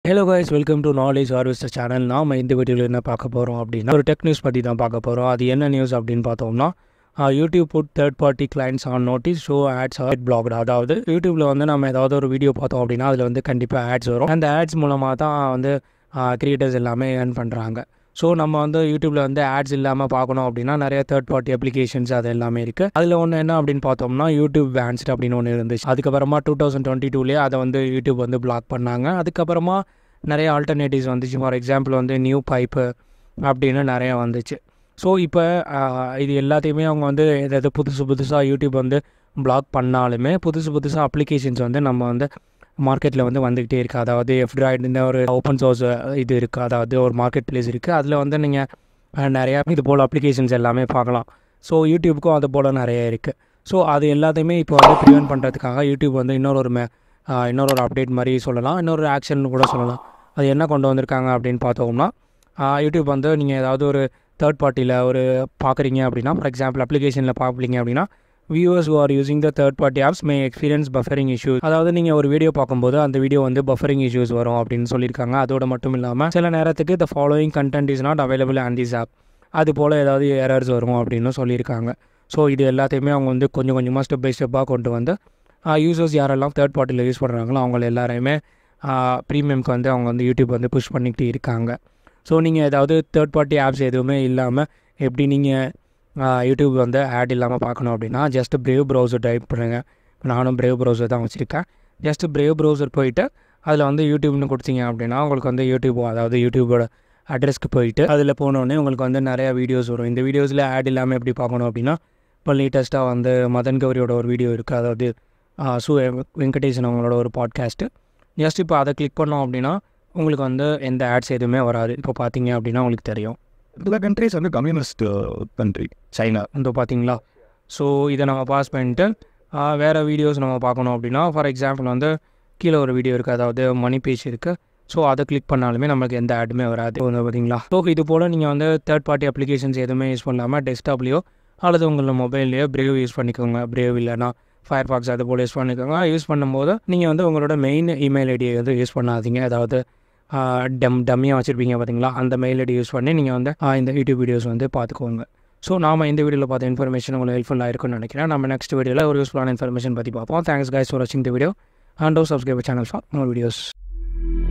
hello guys welcome to knowledge harvester channel நாம் இந்த வீடியோவில் என்ன பார்க்க போகிறோம் அப்படின்னா ஒரு டெக் நியூஸ் பற்றி தான் பார்க்க போகிறோம் அது என்ன நியூஸ் அப்படின்னு பார்த்தோம்னா YouTube put third party clients on notice show ads are blocked அதாவது யூடியூப்பில் வந்து நம்ம ஏதாவது ஒரு வீடியோ பார்த்தோம் அப்படின்னா அதில் வந்து கண்டிப்பாக ஆட்ஸ் வரும் அந்த ஆட்ஸ் மூலமாக தான் வந்து கிரியேட்டர்ஸ் எல்லாமே ஏர்ன் பண்ணுறாங்க ஸோ நம்ம வந்து யூடியூப்பில் வந்து ஆட்ஸ் இல்லாமல் பார்க்கணும் அப்படின்னா நிறைய தேர்ட் பார்ட்டி அப்ளிகேஷன்ஸ் அது எல்லாமே இருக்குது அதில் ஒன்று என்ன அப்படின்னு பார்த்தோம்னா யூடியூப் வேன்ஸ்ட் அப்படின்னு ஒன்று இருந்துச்சு அதுக்கப்புறமா டூ தௌசண்ட் டுவெண்ட்டி டூலேயே அதை வந்து யூடியூப் வந்து பிளாக் பண்ணாங்க அதுக்கப்புறமா நிறைய ஆல்டர்னேட்டிவ்ஸ் வந்துச்சு ஃபார் எக்ஸாம்பிள் வந்து நியூ பைப்பு அப்படின்னு நிறைய வந்துச்சு ஸோ இப்போ இது எல்லாத்தையுமே அவங்க வந்து எதாவது புதுசு புதுசாக யூடியூப் வந்து பிளாக் பண்ணாலுமே புதுசு புதுசாக அப்ளிகேஷன்ஸ் வந்து நம்ம வந்து மார்க்கெட்டில் வந்து வந்துக்கிட்டே இருக்குது அதாவது எஃப்ட்ராய்டு இந்த ஒரு ஓப்பன் சோர்ஸ் இது இருக்குது அதாவது ஒரு மார்க்கெட் பிளேஸ் இருக்குது அதில் வந்து நீங்கள் நிறையா இது போல் அப்ளிகேஷன்ஸ் எல்லாமே பார்க்கலாம் ஸோ யூடியூப்புக்கும் அது போல் நிறைய இருக்குது ஸோ அது எல்லாத்தையுமே இப்போ வந்து ப்ரிவென்ட் பண்ணுறதுக்காக யூடியூப் வந்து இன்னொரு ஒரு மே இன்னொரு ஒரு அப்டேட் மாதிரி சொல்லலாம் இன்னொரு ஆக்ஷன் கூட சொல்லலாம் அது என்ன கொண்டு வந்திருக்காங்க அப்படின்னு பார்த்தோம்னா யூடியூப் வந்து நீங்கள் ஏதாவது ஒரு தேர்ட் பார்ட்டியில் ஒரு பார்க்குறீங்க அப்படின்னா ஃபார் எக்ஸாம்பிள் அப்ளிகேஷனில் பார்க்குறீங்க அப்படின்னா viewers who are using the third party apps may experience buffering issues அதாவது நீங்கள் ஒரு வீடியோ பார்க்கும்போது அந்த வீடியோ வந்து பஃபரிங் இஷ்யூஸ் வரும் அப்படின்னு சொல்லியிருக்காங்க அதோட மட்டும் இல்லாமல் சில நேரத்துக்கு the following content is not available on this app அது போல் ஏதாவது எரர்ஸ் வரும் அப்படின்னு சொல்லியிருக்காங்க ஸோ இது எல்லாத்தையுமே அவங்க வந்து கொஞ்சம் கொஞ்சமாக ஸ்டெப் பை ஸ்டெப்பாக கொண்டு வந்து யூசர்ஸ் யாரெல்லாம் தேர்ட் பார்ட்டியில் யூஸ் பண்ணுறாங்களோ அவங்கள எல்லாரையுமே ப்ரீமியம்க்கு வந்து அவங்க வந்து யூடியூப் வந்து புஷ் பண்ணிக்கிட்டு இருக்காங்க ஸோ நீங்கள் ஏதாவது தேர்ட் பார்ட்டி ஆப்ஸ் எதுவுமே இல்லாமல் எப்படி நீங்கள் யூடியூப் வந்து ஆட் இல்லாமல் பார்க்கணும் அப்படின்னா ஜஸ்ட் பிரேவ் ப்ரௌசர் டைப் பண்ணுங்கள் நானும் பிரேவ் ப்ரௌசர் தான் வச்சுருக்கேன் ஜஸ்ட் பிரேவ் ப்ரௌசர் போயிட்டு அதில் வந்து யூடியூப்னு கொடுத்தீங்க அப்படின்னா உங்களுக்கு வந்து யூடியூப் அதாவது யூடியூபோட அட்ரஸ்க்கு போயிட்டு அதில் போனோடனே உங்களுக்கு வந்து நிறையா வீடியோஸ் வரும் இந்த வீடியோஸில் ஆட் இல்லாமல் எப்படி பார்க்கணும் அப்படின்னா இப்போ லேட்டஸ்ட்டாக வந்து மதன் கௌரியோட ஒரு வீடியோ இருக்குது அதாவது சு வெங்கடேசன் அவங்களோட ஒரு பாட்காஸ்ட்டு ஜஸ்ட் இப்போ அதை கிளிக் பண்ணோம் அப்படின்னா உங்களுக்கு வந்து எந்த ஆட்ஸ் எதுவுமே வராது இப்போ பார்த்தீங்க அப்படின்னா உங்களுக்கு தெரியும் சில கண்ட்ரிஸ் வந்து கம்யூனிஸ்ட் கண்ட்ரி சைனா இந்த பார்த்தீங்களா ஸோ இதை நம்ம பாஸ் பண்ணிட்டு வேறு வீடியோஸ் நம்ம பார்க்கணும் அப்படின்னா ஃபார் எக்ஸாம்பிள் வந்து கீழே ஒரு வீடியோ இருக்குது அதாவது மணி பேஜ் இருக்குது ஸோ அதை கிளிக் பண்ணாலுமே நம்மளுக்கு எந்த ஆடுமே வராது வந்து பார்த்தீங்களா ஸோ இது போல் நீங்கள் வந்து தேர்ட் பார்ட்டி அப்ளிகேஷன்ஸ் எதுவுமே யூஸ் பண்ணாமல் டெஸ்க்டாப்லேயோ அல்லது உங்களோட மொபைல்லையோ பிரேவ் யூஸ் பண்ணிக்கோங்க பிரேவ் இல்லைனா ஃபயர் பாக்ஸ் அது போல் யூஸ் பண்ணிக்கோங்க யூஸ் பண்ணும்போது நீங்கள் வந்து உங்களோட மெயின் இமெயில் ஐடியை வந்து யூஸ் பண்ணாதீங்க அதாவது டம் டம்மியாக வச்சுருப்பீங்க பார்த்தீங்களா அந்த மெயில் ஐடி யூஸ் பண்ணி நீங்கள் வந்து இந்த யூடியூப் வீடியோஸ் வந்து பார்த்துக்கோங்க ஸோ நாம் இந்த வீடியோவில் பார்த்த இன்ஃபர்மேஷன் உங்களுக்கு ஹெல்ப்ஃபுல்லாக இருக்கும்னு நினைக்கிறேன் நம்ம நெக்ஸ்ட் வீடியோவில் ஒரு யூஸ்ஃபுல்லான இன்ஃபர்மேஷன் பற்றி பார்ப்போம் தேங்க்ஸ் கைஸ் ஃபார் வாட்சிங் the video and subscribe channel for more videos